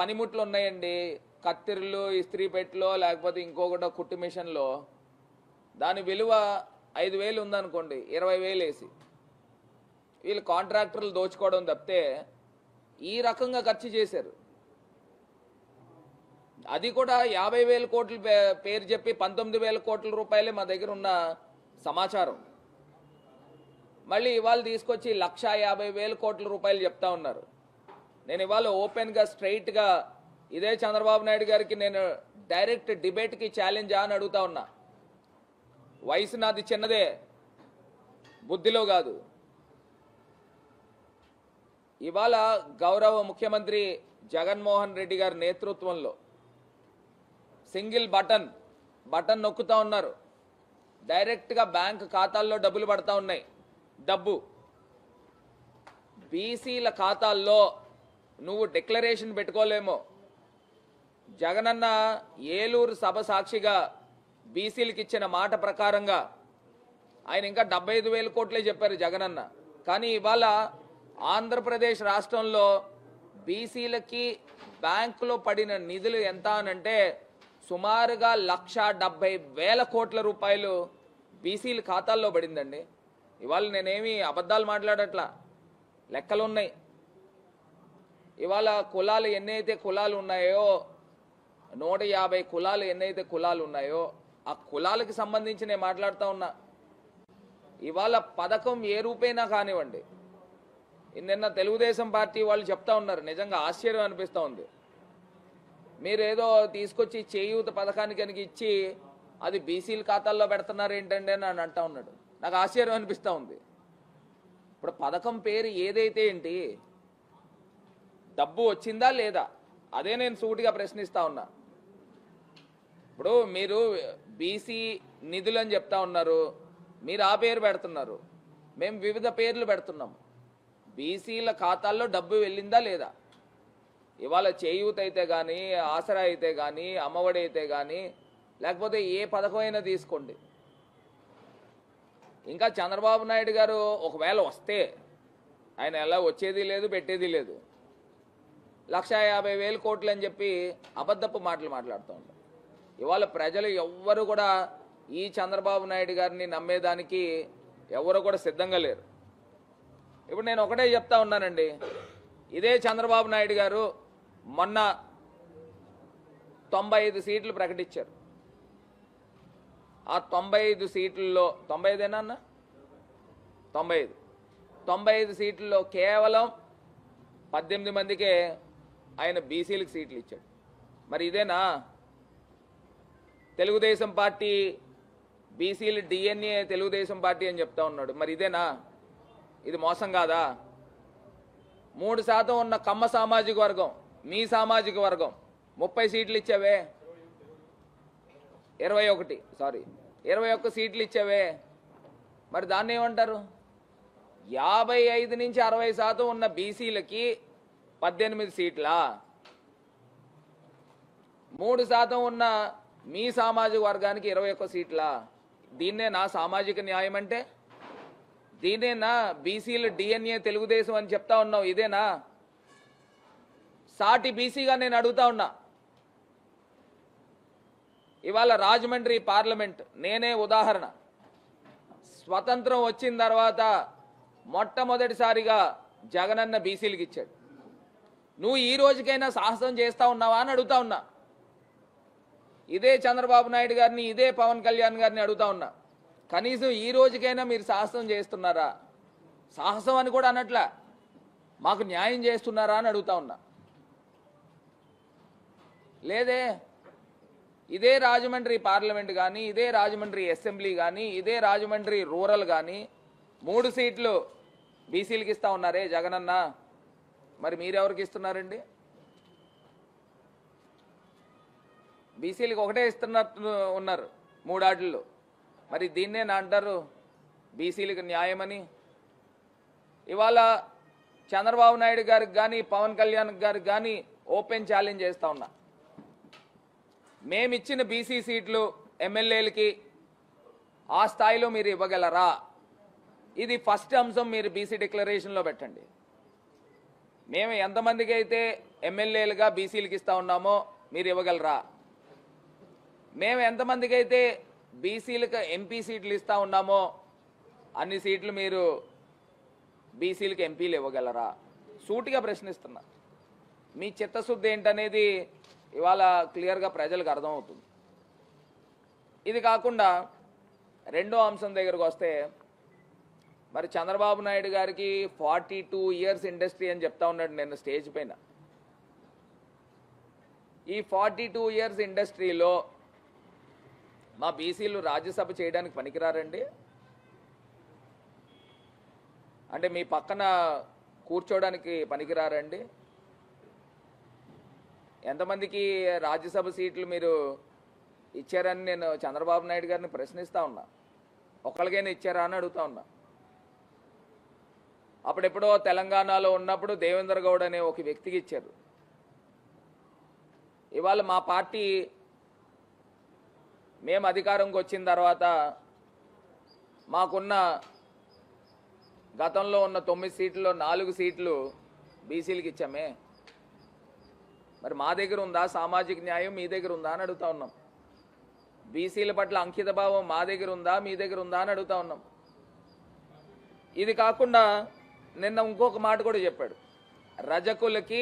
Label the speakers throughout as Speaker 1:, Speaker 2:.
Speaker 1: పనిముట్లు ఉన్నాయండి కత్తిర్లు ఇస్త్రీ పెట్టెలో లేకపోతే ఇంకొకటో కుట్టు మిషన్లో దాని విలువ ఐదు వేలు ఉందనుకోండి ఇరవై వేలు వేసి వీళ్ళు కాంట్రాక్టర్లు దోచుకోవడం తప్పితే ఈ రకంగా ఖర్చు చేశారు అది కూడా యాభై వేల కోట్ల పే- పేరు చెప్పి పంతొమ్మిది వేల కోట్ల రూపాయలే మా దగ్గర ఉన్న సమాచారం మళ్ళీ ఇవాళ తీసుకొచ్చి లక్ష యాభై వేల కోట్ల రూపాయలు చెప్తా ఉన్నారు నేను ఇవాళ ఓపెన్గా స్ట్రైట్గా ఇదే చంద్రబాబు నాయుడు గారికి నేను డైరెక్ట్ డిబేట్కి ఛాలెంజ్ అని అడుగుతా ఉన్నా వయసు నాది చిన్నదే బుద్ధిలో కాదు ఇవాళ గౌరవ ముఖ్యమంత్రి జగన్మోహన్ రెడ్డి గారి నేతృత్వంలో సింగిల్ బటన్ బటన్ నొక్కుతా ఉన్నారు డైరెక్ట్గా బ్యాంక్ ఖాతాల్లో డబ్బులు పడతా ఉన్నాయి డబ్బు బీసీల ఖాతాల్లో నువ్వు డిక్లరేషన్ పెట్టుకోలేమో జగనన్న ఏలూరు సభ సాక్షిగా బీసీలకు ఇచ్చిన మాట ప్రకారంగా ఆయన ఇంకా డెబ్బై ఐదు వేల కోట్లే చెప్పారు జగనన్న కానీ ఇవాళ ఆంధ్రప్రదేశ్ రాష్ట్రంలో బీసీలకి బ్యాంకులో పడిన నిధులు ఎంత అనంటే సుమారుగా లక్ష డెబ్బై వేల కోట్ల రూపాయలు బీసీల ఖాతాల్లో పడిందండి ఇవాళ నేనేమి అబద్ధాలు మాట్లాడట్లా లెక్కలు ఉన్నాయి ఇవాళ కులాలు ఎన్నైతే కులాలు ఉన్నాయో నూట యాభై కులాలు ఎన్నైతే కులాలు ఉన్నాయో ఆ కులాలకు సంబంధించి నేను మాట్లాడుతూ ఉన్నా ఇవాళ పథకం ఏ రూపైనా కానివ్వండి నిన్న తెలుగుదేశం పార్టీ వాళ్ళు చెప్తా ఉన్నారు నిజంగా ఆశ్చర్యం అనిపిస్తూ ఉంది మీరు ఏదో తీసుకొచ్చి చేయూత పథకానికి కనుక ఇచ్చి అది బీసీల ఖాతాల్లో పెడుతున్నారు ఏంటండి అని అని అంటా ఉన్నాడు నాకు ఆశ్చర్యం అనిపిస్తూ ఉంది ఇప్పుడు పథకం పేరు ఏదైతే ఏంటి డబ్బు వచ్చిందా లేదా అదే నేను సూటిగా ప్రశ్నిస్తా ఉన్నా ఇప్పుడు మీరు బీసీ నిధులు అని చెప్తా ఉన్నారు మీరు ఆ పేరు పెడుతున్నారు మేము వివిధ పేర్లు పెడుతున్నాం బీసీల ఖాతాల్లో డబ్బు వెళ్ళిందా లేదా ఇవాళ చేయూత అయితే కానీ ఆసరా అయితే కానీ అమ్మఒడి అయితే కానీ లేకపోతే ఏ పథకమైనా తీసుకోండి ఇంకా చంద్రబాబు నాయుడు గారు ఒకవేళ వస్తే ఆయన ఎలా వచ్చేది లేదు పెట్టేది లేదు లక్ష యాభై వేలు కోట్లు అని చెప్పి అబద్ధపు మాటలు మాట్లాడుతూ ఉంటారు ఇవాళ ప్రజలు ఎవ్వరు కూడా ఈ చంద్రబాబు నాయుడు గారిని నమ్మేదానికి ఎవరు కూడా సిద్ధంగా లేరు ఇప్పుడు నేను ఒకటే చెప్తా ఉన్నానండి ఇదే చంద్రబాబు నాయుడు గారు మొన్న తొంభై ఐదు సీట్లు ప్రకటించారు ఆ తొంభై ఐదు సీట్లలో తొంభై ఐదేనా అన్న తొంభై ఐదు తొంభై ఐదు సీట్లలో కేవలం పద్దెనిమిది మందికే ఆయన బీసీలకు సీట్లు ఇచ్చాడు మరి ఇదేనా తెలుగుదేశం పార్టీ బీసీలు డిఎన్ఏ తెలుగుదేశం పార్టీ అని చెప్తా ఉన్నాడు మరి ఇదేనా ఇది మోసం కాదా మూడు శాతం ఉన్న కమ్మ సామాజిక వర్గం మీ సామాజిక వర్గం ముప్పై సీట్లు ఇచ్చావే ఇరవై ఒకటి సారీ ఇరవై ఒక్క సీట్లు ఇచ్చావే మరి దాన్ని ఏమంటారు యాభై ఐదు నుంచి అరవై శాతం ఉన్న బీసీలకి పద్దెనిమిది సీట్లా మూడు శాతం ఉన్న మీ సామాజిక వర్గానికి ఇరవై ఒక్క సీట్లా దీన్నే నా సామాజిక న్యాయం అంటే దీనేనా బీసీలు డిఎన్ఏ తెలుగుదేశం అని చెప్తా ఉన్నావు ఇదేనా సాటి బీసీగా నేను అడుగుతా ఉన్నా ఇవాళ రాజమండ్రి పార్లమెంట్ నేనే ఉదాహరణ స్వతంత్రం వచ్చిన తర్వాత మొట్టమొదటిసారిగా జగనన్న బీసీలకు ఇచ్చాడు నువ్వు ఈ రోజుకైనా సాహసం చేస్తా ఉన్నావా అని అడుగుతా ఉన్నా ఇదే చంద్రబాబు నాయుడు గారిని ఇదే పవన్ కళ్యాణ్ గారిని అడుగుతా ఉన్నా కనీసం ఈ రోజుకైనా మీరు సాహసం చేస్తున్నారా సాహసం అని కూడా అనట్లా మాకు న్యాయం చేస్తున్నారా అని అడుగుతా ఉన్నా లేదే ఇదే రాజమండ్రి పార్లమెంట్ కానీ ఇదే రాజమండ్రి అసెంబ్లీ కానీ ఇదే రాజమండ్రి రూరల్ కానీ మూడు సీట్లు బీసీలకు ఇస్తా ఉన్నారే జగనన్న మరి మీరెవరికి ఇస్తున్నారండి బీసీలకు ఒకటే ఇస్తున్నట్టు ఉన్నారు మూడాటిల్లో మరి దీన్నే నా అంటారు బీసీలకు న్యాయమని ఇవాళ చంద్రబాబు నాయుడు గారికి కానీ పవన్ కళ్యాణ్ గారికి కానీ ఓపెన్ ఛాలెంజ్ చేస్తా ఉన్నా మేమిచ్చిన బీసీ సీట్లు ఎమ్మెల్యేలకి ఆ స్థాయిలో మీరు ఇవ్వగలరా ఇది ఫస్ట్ అంశం మీరు బీసీ డిక్లరేషన్లో పెట్టండి మేము ఎంతమందికి అయితే ఎమ్మెల్యేలుగా బీసీలకు ఇస్తా ఉన్నామో మీరు ఇవ్వగలరా మేము ఎంతమందికి అయితే బీసీలకు ఎంపీ సీట్లు ఇస్తా ఉన్నామో అన్ని సీట్లు మీరు బీసీలకు ఎంపీలు ఇవ్వగలరా సూటిగా ప్రశ్నిస్తున్నా మీ చిత్తశుద్ధి ఏంటనేది ఇవాళ క్లియర్గా ప్రజలకు అర్థమవుతుంది ఇది కాకుండా రెండో అంశం దగ్గరకు వస్తే మరి చంద్రబాబు నాయుడు గారికి ఫార్టీ టూ ఇయర్స్ ఇండస్ట్రీ అని చెప్తా ఉన్నాడు నేను స్టేజ్ పైన ఈ ఫార్టీ టూ ఇయర్స్ ఇండస్ట్రీలో మా బీసీలు రాజ్యసభ చేయడానికి పనికిరారండి అంటే మీ పక్కన కూర్చోడానికి పనికిరారండి ఎంతమందికి రాజ్యసభ సీట్లు మీరు ఇచ్చారని నేను చంద్రబాబు నాయుడు గారిని ప్రశ్నిస్తా ఉన్నా ఒక్కరికైనా ఇచ్చారా అని అడుగుతా ఉన్నా అప్పుడెప్పుడో తెలంగాణలో ఉన్నప్పుడు దేవేంద్ర గౌడ్ అనే ఒక వ్యక్తికి ఇచ్చారు ఇవాళ మా పార్టీ మేము అధికారంకి వచ్చిన తర్వాత మాకున్న గతంలో ఉన్న తొమ్మిది సీట్లలో నాలుగు సీట్లు బీసీలకు ఇచ్చామే మరి మా దగ్గర ఉందా సామాజిక న్యాయం మీ దగ్గర ఉందా అని అడుగుతా ఉన్నాం బీసీల పట్ల అంకిత భావం మా దగ్గర ఉందా మీ దగ్గర ఉందా అని అడుగుతా ఉన్నాం ఇది కాకుండా నిన్న ఇంకొక మాట కూడా చెప్పాడు రజకులకి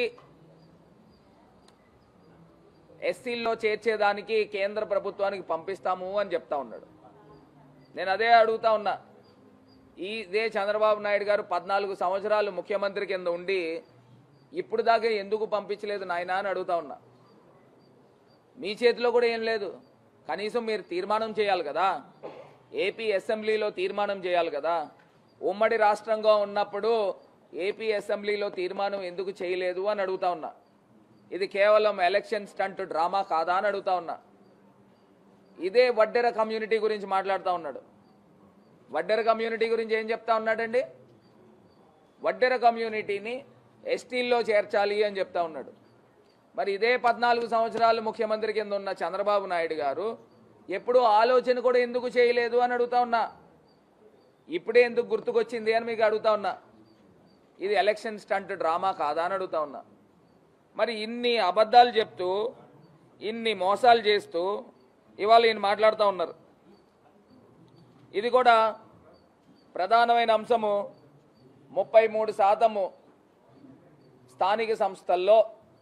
Speaker 1: ఎస్సీల్లో చేర్చేదానికి కేంద్ర ప్రభుత్వానికి పంపిస్తాము అని చెప్తా ఉన్నాడు నేను అదే అడుగుతా ఉన్నా ఈ ఇదే చంద్రబాబు నాయుడు గారు పద్నాలుగు సంవత్సరాలు ముఖ్యమంత్రి కింద ఉండి ఇప్పుడు దాకా ఎందుకు పంపించలేదు నాయనా అని అడుగుతా ఉన్నా మీ చేతిలో కూడా ఏం లేదు కనీసం మీరు తీర్మానం చేయాలి కదా ఏపీ అసెంబ్లీలో తీర్మానం చేయాలి కదా ఉమ్మడి రాష్ట్రంగా ఉన్నప్పుడు ఏపీ అసెంబ్లీలో తీర్మానం ఎందుకు చేయలేదు అని అడుగుతా ఉన్నా ఇది కేవలం ఎలక్షన్ స్టంట్ డ్రామా కాదా అని అడుగుతా ఉన్నా ఇదే వడ్డెర కమ్యూనిటీ గురించి మాట్లాడుతూ ఉన్నాడు వడ్డెర కమ్యూనిటీ గురించి ఏం చెప్తా ఉన్నాడండి వడ్డెర కమ్యూనిటీని ఎస్టీల్లో చేర్చాలి అని చెప్తా ఉన్నాడు మరి ఇదే పద్నాలుగు సంవత్సరాలు ముఖ్యమంత్రి కింద ఉన్న చంద్రబాబు నాయుడు గారు ఎప్పుడూ ఆలోచన కూడా ఎందుకు చేయలేదు అని అడుగుతా ఉన్నా ఇప్పుడే ఎందుకు గుర్తుకొచ్చింది అని మీకు అడుగుతా ఉన్నా ఇది ఎలక్షన్ స్టంట్ డ్రామా కాదా అని అడుగుతా ఉన్నా మరి ఇన్ని అబద్ధాలు చెప్తూ ఇన్ని మోసాలు చేస్తూ ఇవాళ ఈయన మాట్లాడుతూ ఉన్నారు ఇది కూడా ప్రధానమైన అంశము ముప్పై మూడు శాతము స్థానిక సంస్థల్లో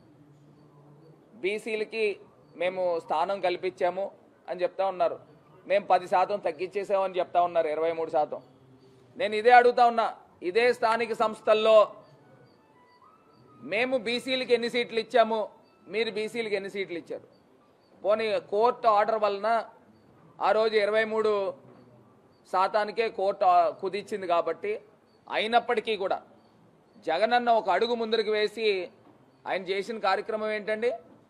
Speaker 1: బీసీలకి మేము స్థానం కల్పించాము అని చెప్తా ఉన్నారు మేము పది శాతం తగ్గించేసామని చెప్తా ఉన్నారు ఇరవై మూడు శాతం నేను ఇదే అడుగుతా ఉన్నా ఇదే స్థానిక సంస్థల్లో మేము బీసీలకి ఎన్ని సీట్లు ఇచ్చాము మీరు బీసీలకి ఎన్ని సీట్లు ఇచ్చారు పోనీ కోర్టు ఆర్డర్ వలన ఆ రోజు ఇరవై మూడు శాతానికే కోర్టు ఆ, కుదిచ్చింది కాబట్టి అయినప్పటికీ కూడా జగనన్న ఒక అడుగు ముందరికి వేసి ఆయన చేసిన కార్యక్రమం ఏంటండి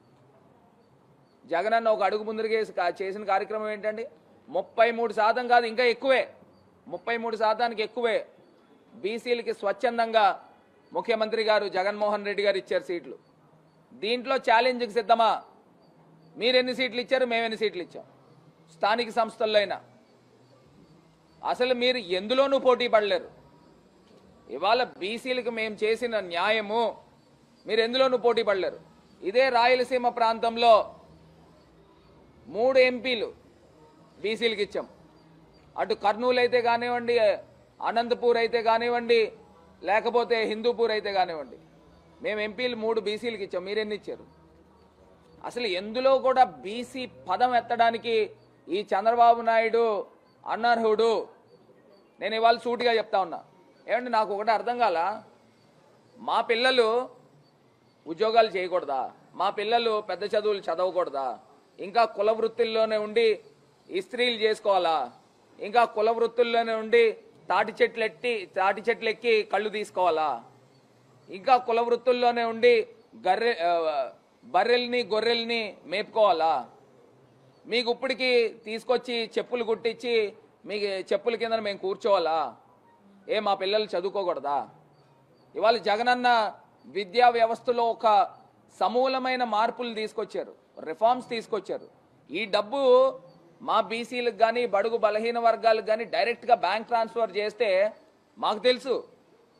Speaker 1: జగనన్న ఒక అడుగు ముందరికి వేసి కా- చేసిన కార్యక్రమం ఏంటండి ముప్పై మూడు శాతం కాదు ఇంకా ఎక్కువే ముప్పై మూడు శాతానికి ఎక్కువే బీసీలకి స్వచ్ఛందంగా ముఖ్యమంత్రి గారు జగన్మోహన్ రెడ్డి గారు ఇచ్చారు సీట్లు దీంట్లో ఛాలెంజ్కి సిద్ధమా మీరు ఎన్ని సీట్లు ఇచ్చారు మేము ఎన్ని సీట్లు ఇచ్చాం స్థానిక సంస్థల్లో అయినా అసలు మీరు ఎందులోనూ పోటీ పడలేరు ఇవాళ బీసీలకు మేము చేసిన న్యాయము మీరు ఎందులోనూ పోటీ పడలేరు ఇదే రాయలసీమ ప్రాంతంలో మూడు ఎంపీలు బీసీలకు ఇచ్చాం అటు కర్నూలు అయితే కానివ్వండి అనంతపూర్ అయితే కానివ్వండి లేకపోతే హిందూపూర్ అయితే కానివ్వండి మేము ఎంపీలు మూడు బీసీలకు ఇచ్చాం మీరెన్ని ఇచ్చారు అసలు ఎందులో కూడా బీసీ పదం ఎత్తడానికి ఈ చంద్రబాబు నాయుడు అనర్హుడు నేను ఇవాళ సూటిగా చెప్తా ఉన్నా ఏమండి నాకు ఒకటి అర్థం కాల మా పిల్లలు ఉద్యోగాలు చేయకూడదా మా పిల్లలు పెద్ద చదువులు చదవకూడదా ఇంకా కుల వృత్తుల్లోనే ఉండి ఇస్త్రీలు చేసుకోవాలా ఇంకా కుల వృత్తుల్లోనే ఉండి తాటి చెట్లు ఎట్టి తాటి చెట్లు ఎక్కి కళ్ళు తీసుకోవాలా ఇంకా కుల వృత్తుల్లోనే ఉండి గర్రె ఆ, బర్రెల్ని గొర్రెల్ని మేపుకోవాలా మీకు ఇప్పటికి తీసుకొచ్చి చెప్పులు కుట్టించి మీకు చెప్పుల కింద మేము కూర్చోవాలా ఏ మా పిల్లలు చదువుకోకూడదా ఇవాళ జగనన్న విద్యా వ్యవస్థలో ఒక సమూలమైన మార్పులు తీసుకొచ్చారు రిఫార్మ్స్ తీసుకొచ్చారు ఈ డబ్బు మా బీసీలకు కానీ బడుగు బలహీన వర్గాలకు కానీ డైరెక్ట్గా బ్యాంక్ ట్రాన్స్ఫర్ చేస్తే మాకు తెలుసు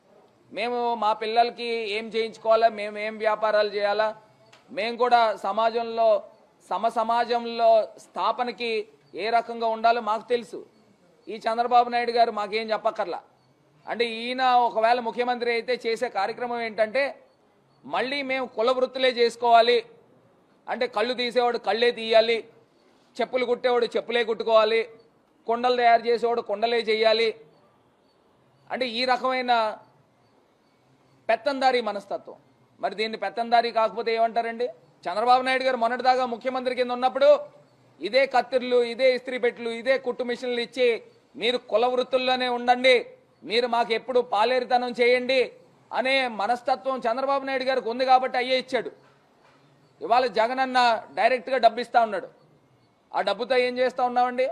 Speaker 1: మేము మా పిల్లలకి ఏం చేయించుకోవాలా మేము ఏం వ్యాపారాలు చేయాలా మేము కూడా సమాజంలో సమ సమాజంలో స్థాపనకి ఏ రకంగా ఉండాలో మాకు తెలుసు ఈ చంద్రబాబు నాయుడు గారు మాకేం చెప్పక్కర్లా అంటే ఈయన ఒకవేళ ముఖ్యమంత్రి అయితే చేసే కార్యక్రమం ఏంటంటే మళ్ళీ మేము కుల వృత్తులే చేసుకోవాలి అంటే కళ్ళు తీసేవాడు కళ్ళే తీయాలి చెప్పులు కుట్టేవాడు చెప్పులే కుట్టుకోవాలి కుండలు తయారు చేసేవాడు కుండలే చేయాలి అంటే ఈ రకమైన పెత్తందారీ మనస్తత్వం మరి దీన్ని పెత్తందారీ కాకపోతే ఏమంటారండి చంద్రబాబు నాయుడు గారు మొన్నటిదాకా ముఖ్యమంత్రి కింద ఉన్నప్పుడు ఇదే కత్తిర్లు ఇదే ఇస్త్రీ పెట్టెలు ఇదే కుట్టు మిషన్లు ఇచ్చి మీరు కుల వృత్తుల్లోనే ఉండండి మీరు మాకు ఎప్పుడు పాలేరితనం చేయండి అనే మనస్తత్వం చంద్రబాబు నాయుడు గారికి ఉంది కాబట్టి అయ్యే ఇచ్చాడు ఇవాళ జగనన్న డైరెక్ట్గా డబ్బు ఇస్తా ఉన్నాడు ఆ డబ్బుతో ఏం చేస్తా ఉన్నామండి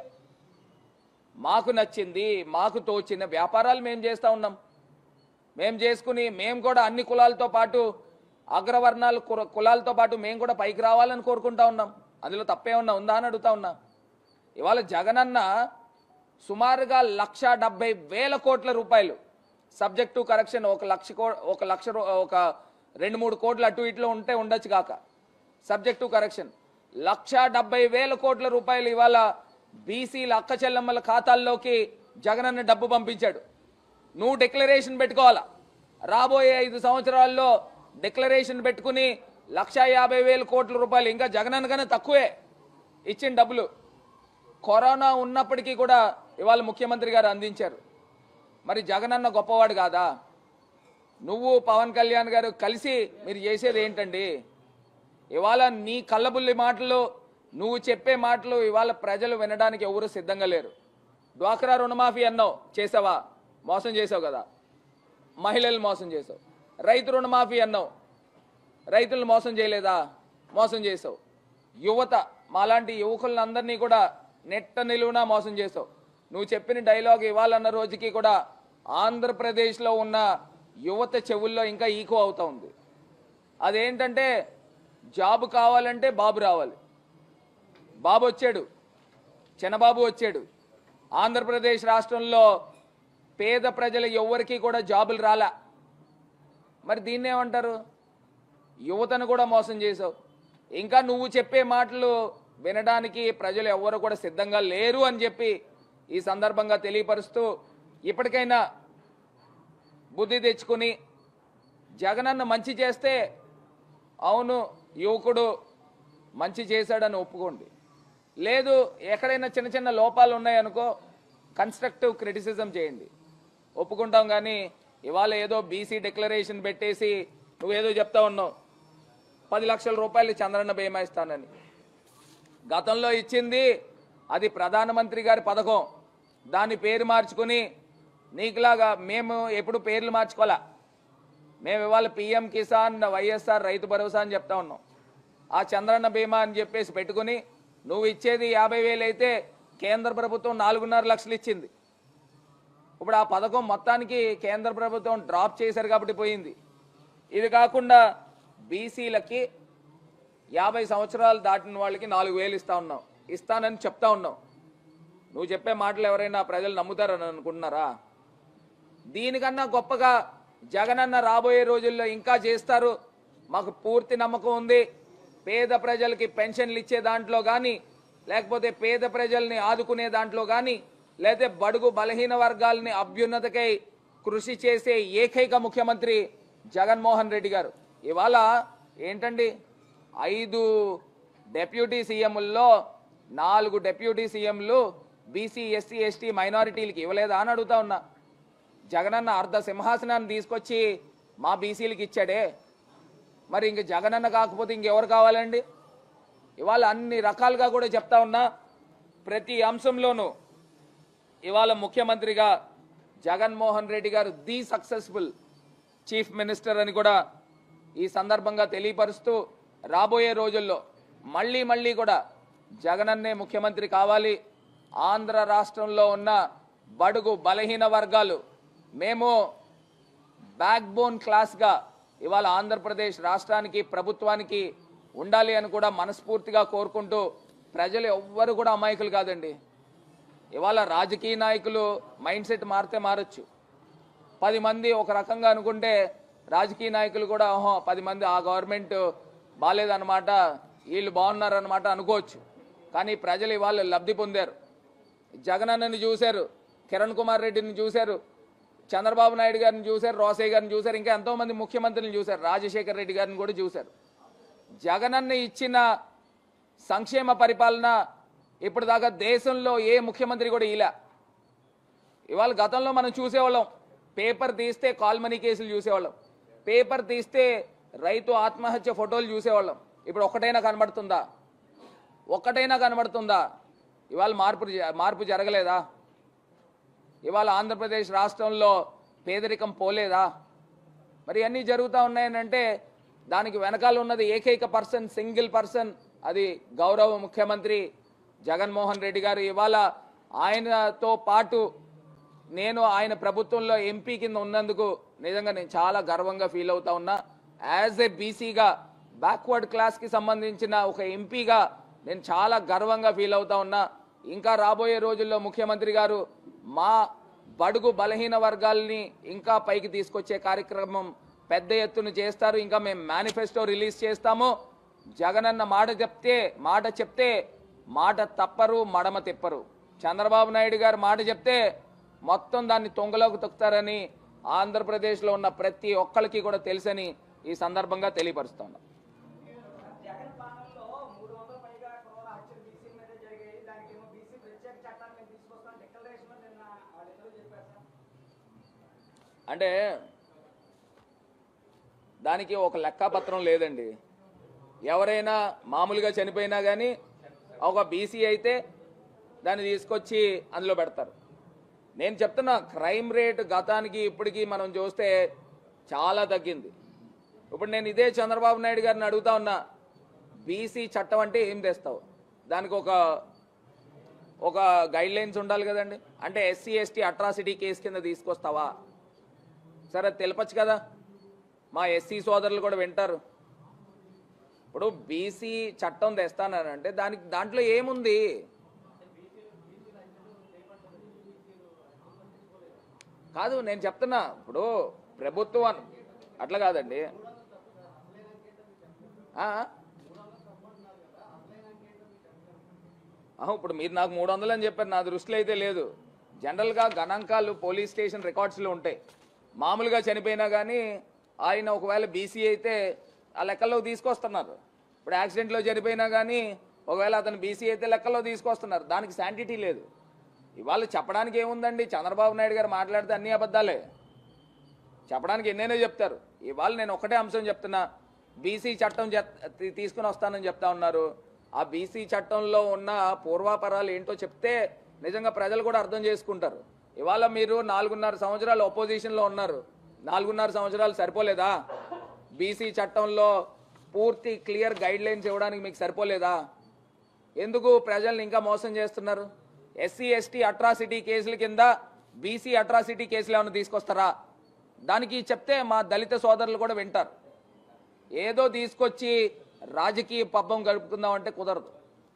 Speaker 1: మాకు నచ్చింది మాకు తోచిన వ్యాపారాలు మేము చేస్తా ఉన్నాం మేము చేసుకుని మేము కూడా అన్ని కులాలతో పాటు అగ్రవర్ణాలు కుర- కులాలతో పాటు మేము కూడా పైకి రావాలని కోరుకుంటా ఉన్నాం అందులో తప్పే ఉన్నా ఉందా అని అడుగుతా ఉన్నా ఇవాళ జగనన్న సుమారుగా లక్ష డెబ్బై వేల కోట్ల రూపాయలు సబ్జెక్ట్ టు కరెక్షన్ ఒక లక్ష కో ఒక లక్ష రూ- ఒక రెండు మూడు కోట్లు అటు ఇట్లో ఉంటే ఉండొచ్చు కాక సబ్జెక్ట్ టు కరెక్షన్ లక్ష డెబ్బై వేల కోట్ల రూపాయలు ఇవాళ బీసీల అక్క చెల్లెమ్మల ఖాతాల్లోకి జగనన్న డబ్బు పంపించాడు నువ్వు డిక్లరేషన్ పెట్టుకోవాలా రాబోయే ఐదు సంవత్సరాల్లో డిక్లరేషన్ పెట్టుకుని లక్ష యాభై వేల కోట్ల రూపాయలు ఇంకా జగనన్న కన్నా తక్కువే ఇచ్చిన డబ్బులు కరోనా ఉన్నప్పటికీ కూడా ఇవాళ ముఖ్యమంత్రి గారు అందించారు మరి జగనన్న గొప్పవాడు కాదా నువ్వు పవన్ కళ్యాణ్ గారు కలిసి మీరు చేసేది ఏంటండి ఇవాళ నీ కళ్ళబుల్లి మాటలు నువ్వు చెప్పే మాటలు ఇవాళ ప్రజలు వినడానికి ఎవరు సిద్ధంగా లేరు డ్వాక్రా రుణమాఫీ అన్నావు చేసావా మోసం చేసావు కదా మహిళలు మోసం చేసావు రైతు రుణమాఫీ అన్నావు రైతులను మోసం చేయలేదా మోసం చేసావు యువత మాలాంటి యువకులందరినీ కూడా నెట్ట నిలువునా మోసం చేసావు నువ్వు చెప్పిన డైలాగ్ ఇవ్వాలన్న రోజుకి కూడా ఆంధ్రప్రదేశ్లో ఉన్న యువత చెవుల్లో ఇంకా ఈకో అవుతా ఉంది అదేంటంటే జాబ్ కావాలంటే బాబు రావాలి బాబు వచ్చాడు చిన్నబాబు వచ్చాడు ఆంధ్రప్రదేశ్ రాష్ట్రంలో పేద ప్రజల ఎవ్వరికీ కూడా జాబులు రాలా మరి దీన్ని ఏమంటారు యువతను కూడా మోసం చేసావు ఇంకా నువ్వు చెప్పే మాటలు వినడానికి ప్రజలు ఎవ్వరు కూడా సిద్ధంగా లేరు అని చెప్పి ఈ సందర్భంగా తెలియపరుస్తూ ఇప్పటికైనా బుద్ధి తెచ్చుకుని జగనన్న మంచి చేస్తే అవును యువకుడు మంచి చేశాడని ఒప్పుకోండి లేదు ఎక్కడైనా చిన్న చిన్న లోపాలు ఉన్నాయనుకో కన్స్ట్రక్టివ్ క్రిటిసిజం చేయండి ఒప్పుకుంటాం కానీ ఇవాళ ఏదో బీసీ డిక్లరేషన్ పెట్టేసి నువ్వేదో చెప్తా ఉన్నావు పది లక్షల రూపాయలు చంద్రన్న బీమా ఇస్తానని గతంలో ఇచ్చింది అది ప్రధానమంత్రి గారి పథకం దాని పేరు మార్చుకుని నీకులాగా మేము ఎప్పుడు పేర్లు మార్చుకోవాలా మేము ఇవాళ పిఎం కిసాన్ వైఎస్ఆర్ రైతు భరోసా అని చెప్తా ఉన్నాం ఆ చంద్రన్న బీమా అని చెప్పేసి పెట్టుకుని నువ్వు ఇచ్చేది యాభై వేలు అయితే కేంద్ర ప్రభుత్వం నాలుగున్నర లక్షలు ఇచ్చింది ఇప్పుడు ఆ పథకం మొత్తానికి కేంద్ర ప్రభుత్వం డ్రాప్ చేశారు కాబట్టి పోయింది ఇది కాకుండా బీసీలకి యాభై సంవత్సరాలు దాటిన వాళ్ళకి నాలుగు వేలు ఇస్తా ఉన్నాం ఇస్తానని చెప్తా ఉన్నాం నువ్వు చెప్పే మాటలు ఎవరైనా ప్రజలు నమ్ముతారని అనుకుంటున్నారా దీనికన్నా గొప్పగా జగనన్న రాబోయే రోజుల్లో ఇంకా చేస్తారు మాకు పూర్తి నమ్మకం ఉంది పేద ప్రజలకి పెన్షన్లు ఇచ్చే దాంట్లో కానీ లేకపోతే పేద ప్రజల్ని ఆదుకునే దాంట్లో కానీ లేకపోతే బడుగు బలహీన వర్గాల్ని అభ్యున్నతకై కృషి చేసే ఏకైక ముఖ్యమంత్రి జగన్మోహన్ రెడ్డి గారు ఇవాళ ఏంటండి ఐదు డెప్యూటీ సీఎంల్లో నాలుగు డెప్యూటీ సీఎంలు బీసీ ఎస్సీ ఎస్టీ మైనారిటీలకి ఇవ్వలేదా అని అడుగుతా ఉన్నా జగనన్న అర్ధ సింహాసనాన్ని తీసుకొచ్చి మా బీసీలకి ఇచ్చాడే మరి ఇంక జగనన్న కాకపోతే ఇంకెవరు కావాలండి ఇవాళ అన్ని రకాలుగా కూడా చెప్తా ఉన్నా ప్రతి అంశంలోనూ ఇవాళ ముఖ్యమంత్రిగా జగన్మోహన్ రెడ్డి గారు ది సక్సెస్ఫుల్ చీఫ్ మినిస్టర్ అని కూడా ఈ సందర్భంగా తెలియపరుస్తూ రాబోయే రోజుల్లో మళ్ళీ మళ్ళీ కూడా జగనన్నే ముఖ్యమంత్రి కావాలి ఆంధ్ర రాష్ట్రంలో ఉన్న బడుగు బలహీన వర్గాలు మేము బ్యాక్ బోన్ క్లాస్గా ఇవాళ ఆంధ్రప్రదేశ్ రాష్ట్రానికి ప్రభుత్వానికి ఉండాలి అని కూడా మనస్ఫూర్తిగా కోరుకుంటూ ప్రజలు ఎవ్వరు కూడా అమాయకులు కాదండి ఇవాళ రాజకీయ నాయకులు మైండ్ సెట్ మారితే మారచ్చు పది మంది ఒక రకంగా అనుకుంటే రాజకీయ నాయకులు కూడా ఓహో పది మంది ఆ గవర్నమెంట్ బాగాలేదన్నమాట వీళ్ళు బాగున్నారన్నమాట అనుకోవచ్చు కానీ ప్రజలు ఇవాళ లబ్ధి పొందారు జగనన్నని చూశారు కిరణ్ కుమార్ రెడ్డిని చూశారు చంద్రబాబు నాయుడు గారిని చూశారు రోసయ్య గారిని చూశారు ఇంకా ఎంతో మంది ముఖ్యమంత్రులను చూశారు రాజశేఖర్ రెడ్డి గారిని కూడా చూశారు జగనన్న ఇచ్చిన సంక్షేమ పరిపాలన ఇప్పటిదాకా దేశంలో ఏ ముఖ్యమంత్రి కూడా ఇలా ఇవాళ గతంలో మనం చూసేవాళ్ళం పేపర్ తీస్తే కాల్మనీ కేసులు చూసేవాళ్ళం పేపర్ తీస్తే రైతు ఆత్మహత్య ఫోటోలు చూసేవాళ్ళం ఇప్పుడు ఒక్కటైనా కనబడుతుందా ఒక్కటైనా కనబడుతుందా ఇవాళ మార్పు జ- మార్పు జరగలేదా ఇవాళ ఆంధ్రప్రదేశ్ రాష్ట్రంలో పేదరికం పోలేదా మరి అన్నీ జరుగుతూ ఉన్నాయనంటే దానికి వెనకాల ఉన్నది ఏకైక పర్సన్ సింగిల్ పర్సన్ అది గౌరవ ముఖ్యమంత్రి జగన్మోహన్ రెడ్డి గారు ఇవాళ ఆయనతో పాటు నేను ఆయన ప్రభుత్వంలో ఎంపీ కింద ఉన్నందుకు నిజంగా నేను చాలా గర్వంగా ఫీల్ అవుతా ఉన్నా యాజ్ ఏ బీసీగా బ్యాక్వర్డ్ క్లాస్కి సంబంధించిన ఒక ఎంపీగా నేను చాలా గర్వంగా ఫీల్ అవుతా ఉన్నా ఇంకా రాబోయే రోజుల్లో ముఖ్యమంత్రి గారు మా బడుగు బలహీన వర్గాల్ని ఇంకా పైకి తీసుకొచ్చే కార్యక్రమం పెద్ద ఎత్తున చేస్తారు ఇంకా మేము మేనిఫెస్టో రిలీజ్ చేస్తాము జగనన్న మాట చెప్తే మాట చెప్తే మాట తప్పరు మడమ తిప్పరు చంద్రబాబు నాయుడు గారు మాట చెప్తే మొత్తం దాన్ని తొంగలోకి తొక్కుతారని ఆంధ్రప్రదేశ్లో ఉన్న ప్రతి ఒక్కరికి కూడా తెలుసని ఈ సందర్భంగా తెలియపరుస్తాను
Speaker 2: జగన్ పాలనలో మూడు వందల పైగా క్రోర హత్యలు బీసీ మీద జరిగాయి దానికి ఏమో బీసీ ప్రత్యేక చట్టాన్ని మేము తీసుకొస్తాం డిక్లరేషన్ లో నిన్న వాళ్ళిద్దరూ చెప్పారు సార్
Speaker 1: అంటే దానికి ఒక లెక్కాపత్రం లేదండి ఎవరైనా మామూలుగా చనిపోయినా కానీ ఒక బీసీ అయితే దాన్ని తీసుకొచ్చి అందులో పెడతారు నేను చెప్తున్నా క్రైమ్ రేట్ గతానికి ఇప్పటికి మనం చూస్తే చాలా తగ్గింది ఇప్పుడు నేను ఇదే చంద్రబాబు నాయుడు గారిని అడుగుతా ఉన్నా బీసీ చట్టం అంటే ఏం తెస్తావు దానికి ఒక ఒక గైడ్ లైన్స్ ఉండాలి కదండి అంటే ఎస్సీ ఎస్టీ అట్రాసిటీ కేసు కింద తీసుకొస్తావా సరే అది తెలపచ్చు కదా మా ఎస్సీ సోదరులు కూడా వింటారు ఇప్పుడు బీసీ చట్టం తెస్తానంటే దానికి దాంట్లో ఏముంది కాదు నేను చెప్తున్నా ఇప్పుడు ప్రభుత్వం అట్లా కాదండి ఆ? ఆహా, ఇప్పుడు మీరు నాకు మూడు వందలు అని చెప్పారు నా దృష్టిలో అయితే లేదు జనరల్గా గణాంకాలు పోలీస్ స్టేషన్ రికార్డ్స్లో ఉంటాయి మామూలుగా చనిపోయినా కానీ ఆయన ఒకవేళ బీసీ అయితే ఆ లెక్కల్లో తీసుకొస్తున్నారు ఇప్పుడు యాక్సిడెంట్లో చనిపోయినా కానీ ఒకవేళ అతను బీసీ అయితే లెక్కల్లో తీసుకొస్తున్నారు దానికి శాంటిటీ లేదు ఇవాళ చెప్పడానికి ఏముందండి చంద్రబాబు నాయుడు గారు మాట్లాడితే అన్ని అబద్ధాలే చెప్పడానికి ఎన్నైనా చెప్తారు ఇవాళ నేను ఒకటే అంశం చెప్తున్నా బీసీ చట్టం చెప్- తీ- తీసుకుని వస్తానని చెప్తా ఉన్నారు ఆ బీసీ చట్టంలో ఉన్న పూర్వాపరాలు ఏంటో చెప్తే నిజంగా ప్రజలు కూడా అర్థం చేసుకుంటారు ఇవాళ మీరు నాలుగున్నర సంవత్సరాలు ఒపోజిషన్లో ఉన్నారు నాలుగున్నర సంవత్సరాలు సరిపోలేదా బీసీ చట్టంలో పూర్తి క్లియర్ గైడ్ లైన్స్ ఇవ్వడానికి మీకు సరిపోలేదా ఎందుకు ప్రజల్ని ఇంకా మోసం చేస్తున్నారు ఎస్సీ ఎస్టీ అట్రాసిటీ కేసుల కింద బీసీ అట్రాసిటీ కేసులు ఏమైనా తీసుకొస్తారా దానికి చెప్తే మా దళిత సోదరులు కూడా వింటారు ఏదో తీసుకొచ్చి రాజకీయ పబ్బం గడుపుకుందాం అంటే కుదరదు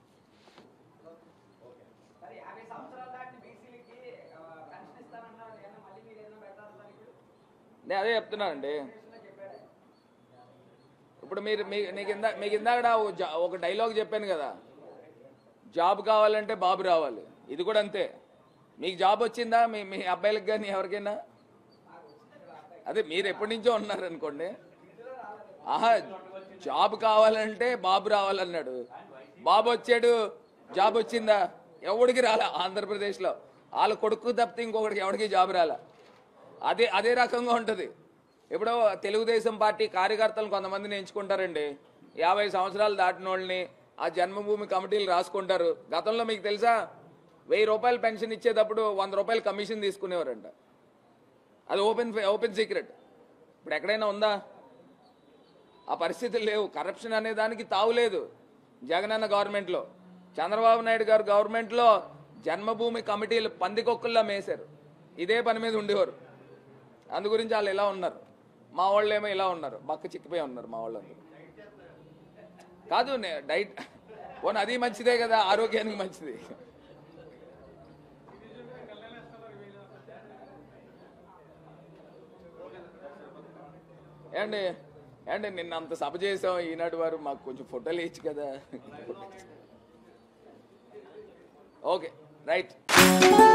Speaker 2: మరి యాభై సంవత్సరాల దాటిన బీసీలకి పెన్షన్ ఇస్తానన్నారు ఏమన్నా మళ్ళీ మీరు ఏదైనా పెడతారా సార్ ఇప్పుడు
Speaker 1: నేను అదే చెప్తున్నానండి
Speaker 2: లో చెప్పాడు
Speaker 1: ఇప్పుడు మీరు మీ- మీకు ఇందా మీకు ఇందాక ఓ జా- ఒక డైలాగ్ చెప్పాను కదా జాబ్ కావాలంటే బాబు రావాలి ఇది కూడా అంతే మీకు జాబ్ వచ్చిందా మీ మీ అబ్బాయిలకు కానీ ఎవరికైనా అదే మీరు ఎప్పటి నుంచో ఉన్నారు అనుకోండి ఆహా జాబ్ కావాలంటే బాబు రావాలన్నాడు బాబు వచ్చాడు జాబ్ వచ్చిందా ఎవడికి రాలా ఆంధ్రప్రదేశ్లో వాళ్ళ కొడుకు తప్పితే ఇంకొకటికి ఎవడికి జాబ్ రాలా అదే అదే రకంగా ఉంటుంది ఇప్పుడు తెలుగుదేశం పార్టీ కార్యకర్తలు కొంతమందిని ఎంచుకుంటారండి యాభై సంవత్సరాలు దాటిన వాళ్ళని ఆ జన్మభూమి కమిటీలు రాసుకుంటారు గతంలో మీకు తెలుసా వెయ్యి రూపాయలు పెన్షన్ ఇచ్చేటప్పుడు వంద రూపాయలు కమిషన్ తీసుకునేవారంట అది ఓపెన్ ఓపెన్ సీక్రెట్ ఇప్పుడు ఎక్కడైనా ఉందా ఆ పరిస్థితులు లేవు కరప్షన్ అనే దానికి తావులేదు జగనన్న గవర్నమెంట్లో చంద్రబాబు నాయుడు గారు గవర్నమెంట్లో జన్మభూమి కమిటీలు పందికొక్కుల్లా మేశారు ఇదే పని మీద ఉండేవారు అందు గురించి వాళ్ళు ఇలా ఉన్నారు మా వాళ్ళు ఏమో ఇలా ఉన్నారు బక్క చిక్కిపోయి ఉన్నారు మా వాళ్ళందరూ కాదు నే- డైట్ పోనీ అది మంచిదే కదా ఆరోగ్యానికి మంచిది ఏమండి ఏమండి నిన్న అంత సభ చేసాం ఈనాడు వారు మాకు కొంచెం ఫోటోలు ఇచ్చు కదా ఓకే రైట్